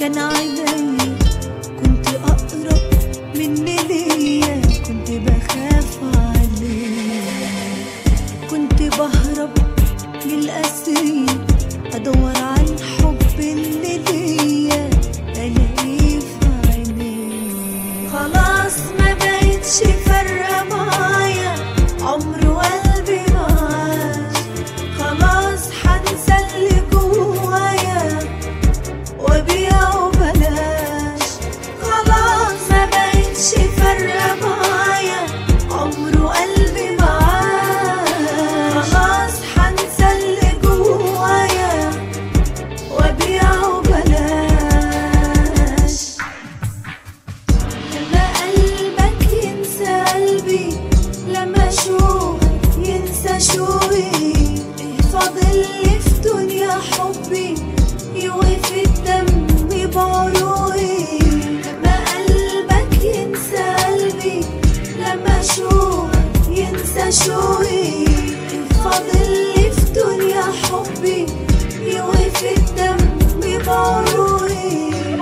كان عيني كنت أقرب مني ليا كنت بخاف عليه كنت بهرب من الأسير أدور على الحب اللي ليا ألاقيه في عينيه خلاص ما بقتش فارقة معايا عمر وقلبي معاش خلاص هنسى اللي جوايا وبيع وبلاش خلاص ما بقتش فارقة معايا عمر وقلبي معاش خلاص هنسى اللي جوايا وبيع وبلاش لما قلبك ينسى قلبي لما شوقك ينسى شوقي ايه فاضل لي في دنيا حبي يوقف الدم بعروقي لما قلبك ينسى قلبي لما شوقك ينسى شوقي ايه فاضل لي في دنيا حبي يوقف الدم بعروقي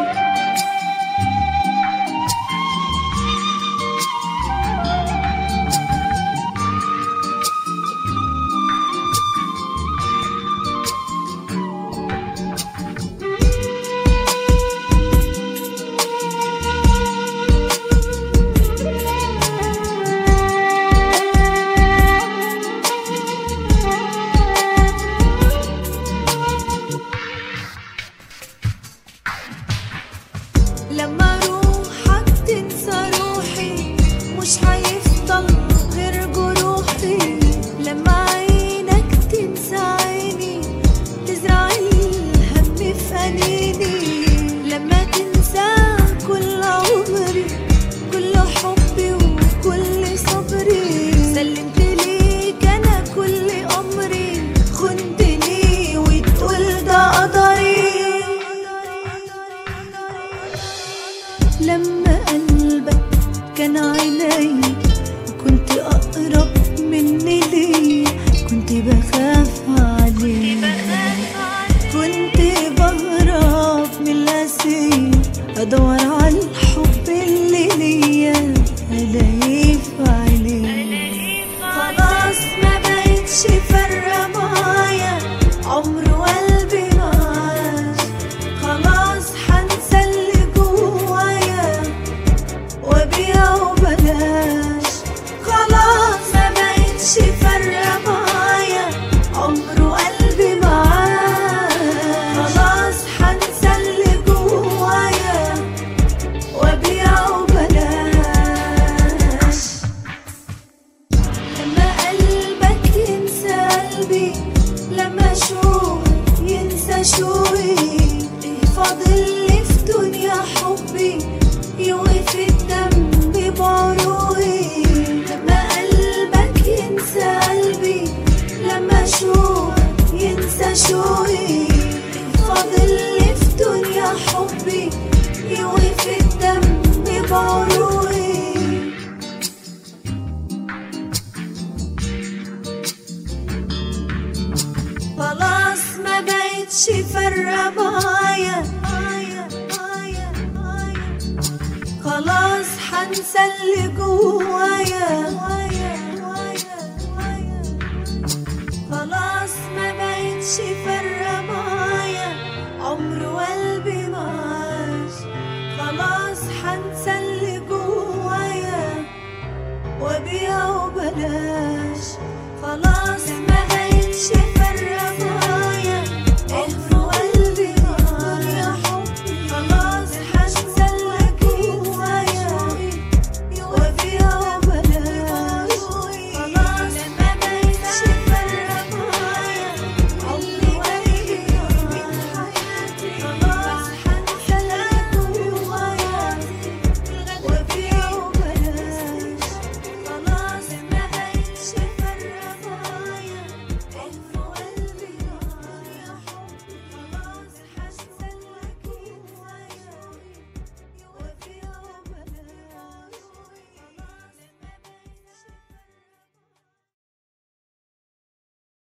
لما روحك تنسى روحي مش هيفضل غير جروحي لما عينك تنسى عيني تزرع الهم في أنيني لما تنسى كل عمري كل حبي وكل صبري سلمت ليك أنا كل أمري خنتني وتقول ده قدري لما قلبك كان عيني كنت أقرب مني ليه كنت بخاف عليه كنت بهرب من الأسير أدور على الحب اللي ليا ألاقيه في عينيه خلاص ما بقتش فارقة معايا عمر وقلبي معاش خلاص هنسى اللي جوايا وبيع وبلاش خلاص ما بقتش فارقة معايا عمر وقلبي معاش خلاص هنسى اللي جوايا وبيع وبلاش لما قلبك ينسى قلبي لما شوقك ينسى شوقي ايه فاضل لي في دنيا حبي يوقف الدم بعروقي لما قلبك ينسى قلبي لما شوقك ينسى شوقي ايه فاضل لي في دنيا حبي يوقف الدم بعروقي خلاص ما بقتش فارقة معايا خلاص هنسى اللي جوايا خلاص ما بقتش فارقة